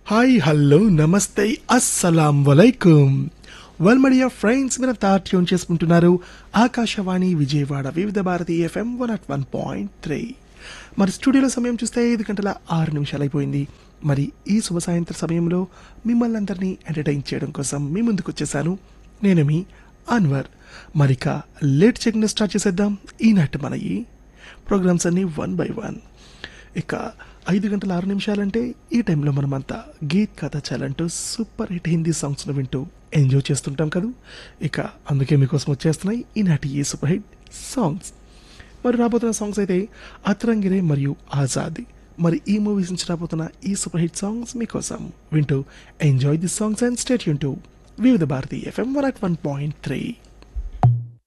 hi hello namaste అస్సలాం వలైకుం వెల్ మడియా ఫ్రెండ్స్ మీరంతా ట్యూన్ చేసుకుంటున్నారు Akashvani Vijayawada Vividh Bharati FM one at one point three మరి స్టూడియోలో సమయం చూస్తే ఐదు గంటల ఆరు నిమిషాలు అయిపోయింది మరి ఈ శుభ సాయంత్ర సమయంలో మిమ్మల్ని అందరినీ ఎంటర్టైన్ చేయడం కోసం మీ ముందుకు వచ్చేసాను నేను మీ అన్వర్ మరిక లేట్ చెక్ని స్టార్ట్ చేసేద్దాం ఈనాటి మన ఈ ప్రోగ్రామ్స్ అన్ని వన్ బై వన్ ఇక ఐదు గంటల ఆరు నిమిషాలంటే ఈ టైంలో మనమంతా గీత్ కథ చాలంటూ సూపర్ హిట్ హిందీ సాంగ్స్ను వింటూ ఎంజాయ్ చేస్తుంటాం కదా ఇక అందుకే మీకోసం వచ్చేస్తున్నాయి ఈనాటి ఈ సూపర్ హిట్ సాంగ్స్ మరి రాబోతున్న సాంగ్స్ అయితే అత్రంగిరే మరియు ఆజాద్ మరి ఈ మూవీస్ నుంచి రాబోతున్న ఈ సూపర్ హిట్ సాంగ్స్ మీకోసం వింటూ enjoy the songs and stay యూన్ to Vividh Bharati FM one at one point three